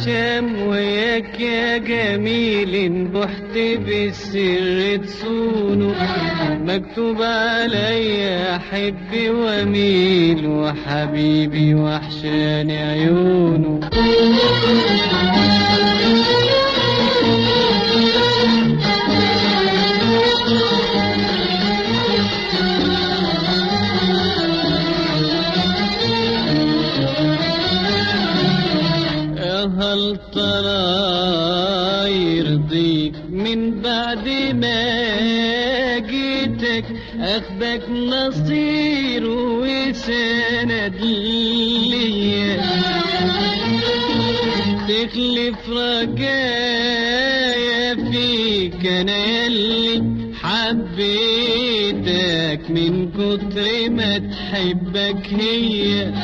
عشام وياك يا جميل بحت بالسر تصونه مكتوب عليا احب واميل وحبيبي وحشاني عيونه هل ترى يرضيك من بعد ما جيتك اخدك نصير وسند ليا تخلف رجايا فيك انا يلي حبيتك من كتر ما تحبك هي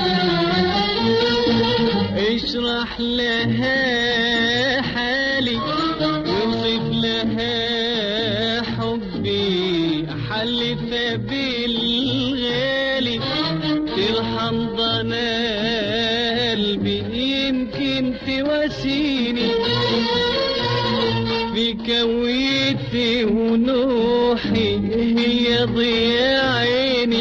اشرح لها حالي وصف لها حبي حلف بالغالي ترحم ضنا قلبي يمكن تواسيني في كويتي ونوحي هي ضياء عيني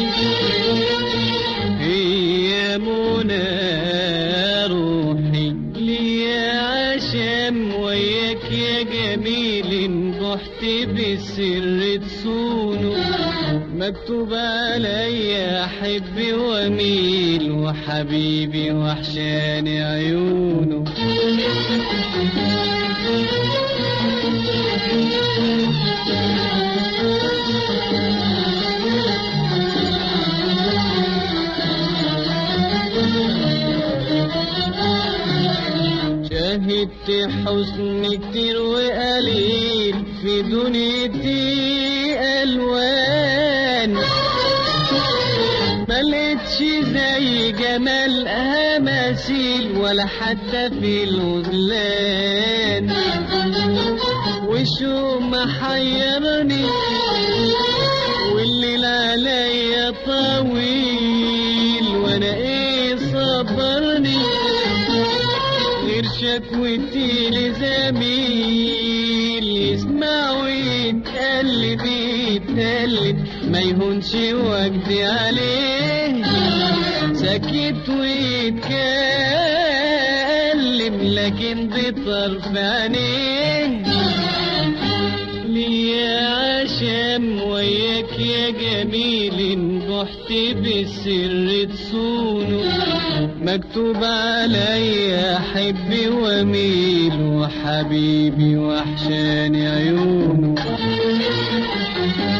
هي منى روحي ليا عشام وياك يا جميل بحت بالسر تصونه مكتوب عليا احب واميل وحبيبي وحشاني عيونه شهدت حسن كتير وقليل في دنيتي الوان ملقتش زي جمالها مثيل ولا حتى في الغزلان وشو محيرني والليل عليا طويل وانا ايه صبرني غير شكوتي لزميل يسمع ويتقلب يتقلب ما يهونش وجدي عليه سكت ويتكلم لكن بطرف عينيه ليا عشام وياك يا جميل بحت بالسر تصونه مكتوب عليا احب واميل وحبيبي وحشاني عيونه